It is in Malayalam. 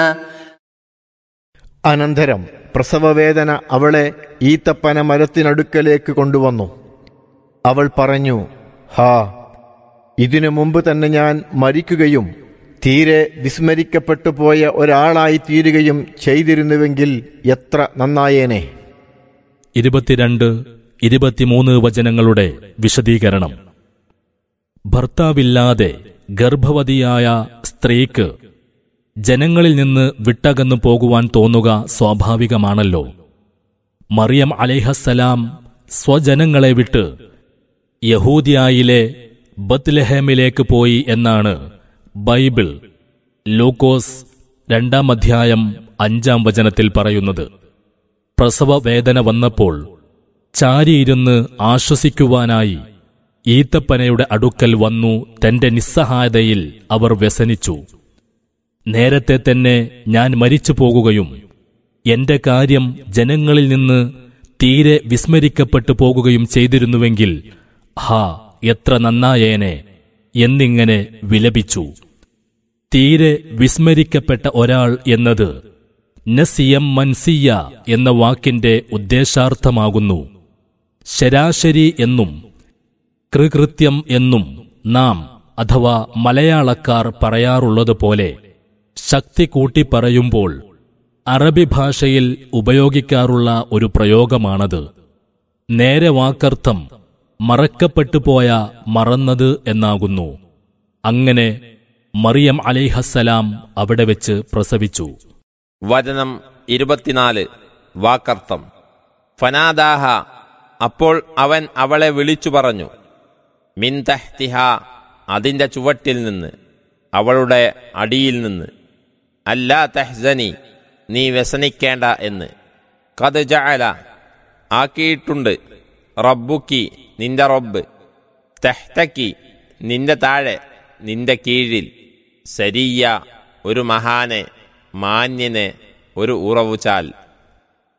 അനന്തരം പ്രസവവേദന അവളെ ഈത്തപ്പന മരത്തിനടുക്കലേക്ക് കൊണ്ടുവന്നു അവൾ പറഞ്ഞു ഹാ ഇതിനു മുമ്പ് തന്നെ ഞാൻ മരിക്കുകയും തീരെ വിസ്മരിക്കപ്പെട്ടു പോയ ഒരാളായി തീരുകയും ചെയ്തിരുന്നുവെങ്കിൽ എത്ര നന്നായേനെ ഇരുപത്തിരണ്ട് ഇരുപത്തിമൂന്ന് വചനങ്ങളുടെ വിശദീകരണം ഭർത്താവില്ലാതെ ഗർഭവതിയായ സ്ത്രീക്ക് ജനങ്ങളിൽ നിന്ന് വിട്ടകന്നു പോകുവാൻ തോന്നുക സ്വാഭാവികമാണല്ലോ മറിയം അലേഹസ്സലാം സ്വജനങ്ങളെ വിട്ട് യഹൂദിയായിലെ ബത്ലഹേമിലേക്ക് പോയി എന്നാണ് ബൈബിൾ ലൂക്കോസ് രണ്ടാം അധ്യായം അഞ്ചാം വചനത്തിൽ പറയുന്നത് പ്രസവ വേദന വന്നപ്പോൾ ചാരിയിരുന്ന് ആശ്വസിക്കുവാനായി ഈത്തപ്പനയുടെ അടുക്കൽ വന്നു തന്റെ നിസ്സഹായതയിൽ അവർ വ്യസനിച്ചു നേരത്തെ തന്നെ ഞാൻ മരിച്ചു പോകുകയും എന്റെ കാര്യം ജനങ്ങളിൽ നിന്ന് തീരെ വിസ്മരിക്കപ്പെട്ടു പോകുകയും ചെയ്തിരുന്നുവെങ്കിൽ ഹാ എത്ര നന്നായേനെ എന്നിങ്ങനെ വിലപിച്ചു തീരെ വിസ്മരിക്കപ്പെട്ട ഒരാൾ എന്നത് നസിയം മൻസിയ എന്ന വാക്കിന്റെ ഉദ്ദേശാർത്ഥമാകുന്നു ശരാശരി എന്നും കൃകൃത്യം എന്നും നാം അഥവാ മലയാളക്കാർ പറയാറുള്ളതുപോലെ ശക്തി കൂട്ടി പറയുമ്പോൾ അറബി ഭാഷയിൽ ഉപയോഗിക്കാറുള്ള ഒരു പ്രയോഗമാണത് നേരെ വാക്കർത്ഥം മറക്കപ്പെട്ടുപോയ മറന്നത് എന്നാകുന്നു അങ്ങനെ മറിയം അലൈഹസ്സലാം അവിടെ വെച്ച് പ്രസവിച്ചു വചനം ഇരുപത്തിനാല് വാക്കർത്ഥം ഫനാദാഹ അപ്പോൾ അവൻ അവളെ വിളിച്ചു പറഞ്ഞു മിൻ തഹ്തിഹ അതിൻ്റെ ചുവട്ടിൽ നിന്ന് അവളുടെ അടിയിൽ നിന്ന് അല്ലാ തെഹ്സനി നീ വ്യസനിക്കേണ്ട എന്ന് കത് ജഅല ആക്കിയിട്ടുണ്ട് റബ്ബുക്കി നിന്റെ റബ്ബ് തെഹ്തക്കി നിന്റെ താഴെ നിന്റെ കീഴിൽ സരിയ ഒരു മഹാനെ മാന്യനെ ഒരു ഉറവുചാൽ